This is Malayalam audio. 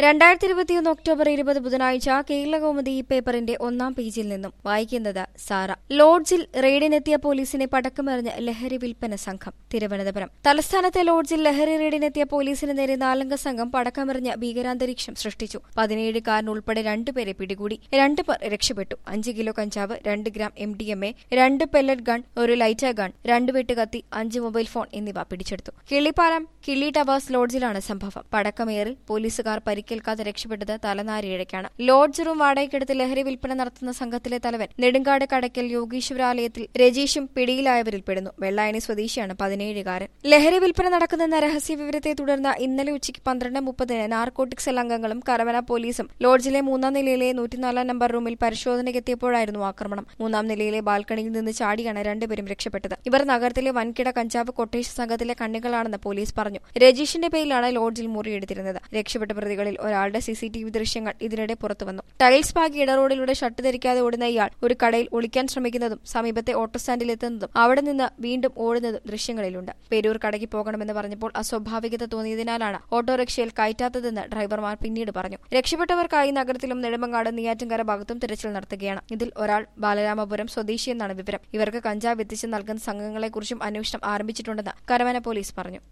രണ്ടായിരത്തി ഇരുപത്തിയൊന്ന് ഒക്ടോബർ ഇരുപത് ബുധനാഴ്ച കേരളകൗമുദി ഈ പേപ്പറിന്റെ ഒന്നാം പേജിൽ നിന്നും വായിക്കുന്നത് സാറ ലോഡ്ജിൽ റെയ്ഡിനെത്തിയ പോലീസിനെ പടക്കമെറിഞ്ഞ് ലഹരി വിൽപ്പന സംഘം തിരുവനന്തപുരം തലസ്ഥാനത്തെ ലോഡ്ജിൽ ലഹരി റെയ്ഡിനെത്തിയ പോലീസിന് നേരെ നാലംഗ സംഘം പടക്കമെറിഞ്ഞ് ഭീകരാന്തരീക്ഷം സൃഷ്ടിച്ചു പതിനേഴുകാരൻ ഉൾപ്പെടെ രണ്ടുപേരെ പിടികൂടി രണ്ടു പേർ രക്ഷപ്പെട്ടു അഞ്ച് കിലോ കഞ്ചാവ് രണ്ട് gram M D M A രണ്ട് പെല്ലറ്റ് ഗൺ ഒരു ലൈറ്റർ ഗൺ രണ്ട് വെട്ടുകത്തി അഞ്ച് മൊബൈൽ ഫോൺ എന്നിവ പിടിച്ചെടുത്തു കിള്ളിപ്പാലം കിള്ളി ടവേഴ്സ് ലോഡ്ജിലാണ് സംഭവം പടക്കമേറിൽ പോലീസുകാർ പരിക്കേൽക്കാതെ രക്ഷപ്പെട്ടത് തലനാരിഴയ്ക്കാണ് ലോഡ്ജ് റൂം വാടകയ്ക്കെടുത്ത് ലഹരി വിൽപ്പന നടത്തുന്ന സംഘത്തിലെ തലവൻ നെടുങ്കാട് കടയ്ക്കൽ യോഗീശ്വരാലയത്തിൽ രജീഷും പിടിയിലായവരിൽ പെടുന്നു വെള്ളായണി സ്വദേശിയാണ് പതിനേഴുകാരൻ ലഹരി വിൽപ്പന നടക്കുന്നെന്ന രഹസ്യ വിവരത്തെ തുടർന്ന് ഇന്നലെ ഉച്ചയ്ക്ക് പന്ത്രണ്ട് മുപ്പതിന് നാർക്കോട്ടിക് സെൽ അംഗങ്ങളും കരവന പോലീസും ലോഡ്ജിലെ മൂന്നാം നിലയിലെ നൂറ്റിനാലാം നമ്പർ റൂമിൽ പരിശോധനയ്ക്കെത്തിയപ്പോഴായിരുന്നു ആക്രമണം മൂന്നാം നിലയിലെ ബാൽക്കണിയിൽ നിന്ന് ചാടിയാണ് രണ്ടുപേരും രക്ഷപ്പെട്ടത് ഇവർ നഗരത്തിലെ വൻകിട കഞ്ചാവ് കൊട്ടേഷ സംഘത്തിലെ കണ്ണികളാണെന്ന് പോലീസ് പറഞ്ഞു രജീഷിന്റെ പേരിലാണ് ലോഡ്ജിൽ മുറിയെടുത്തിരുന്നത് രക്ഷപ്പെട്ട പ്രതികളിൽ ഒരാളുടെ സിസിടിവി ദൃശ്യങ്ങൾ ഇതിനിടെ പുറത്തുവന്നു ടൈൽസ് പാകി ഇടറോഡിലൂടെ ഷട്ട് ധരിക്കാതെ ഓടുന്ന ഇയാൾ ഒരു കടയിൽ ഒളിക്കാൻ ശ്രമിക്കുന്നതും സമീപത്തെ ഓട്ടോ സ്റ്റാൻഡിൽ എത്തുന്നതും അവിടെ നിന്ന് വീണ്ടും ഓടുന്നതും ദൃശ്യങ്ങളിലുണ്ട് പേരൂർ കടയ്ക്ക് പോകണമെന്ന് പറഞ്ഞപ്പോൾ അസ്വാഭാവികത തോന്നിയതിനാലാണ് ഓട്ടോറിക്ഷയിൽ കയറ്റാത്തതെന്ന് ഡ്രൈവർമാർ പിന്നീട് പറഞ്ഞു രക്ഷപ്പെട്ടവർക്കായി നഗരത്തിലും നെടുമങ്ങാട് നെയ്യാറ്റിൻകര ഭാഗത്തും തിരച്ചിൽ നടത്തുകയാണ് ഇതിൽ ഒരാൾ ബാലരാമപുരം സ്വദേശിയെന്നാണ് വിവരം ഇവർക്ക് കഞ്ചാവ് എത്തിച്ച് നൽകുന്ന സംഘങ്ങളെക്കുറിച്ചും അന്വേഷണം ആരംഭിച്ചിട്ടുണ്ടെന്ന് കരവന പോലീസ് പറഞ്ഞു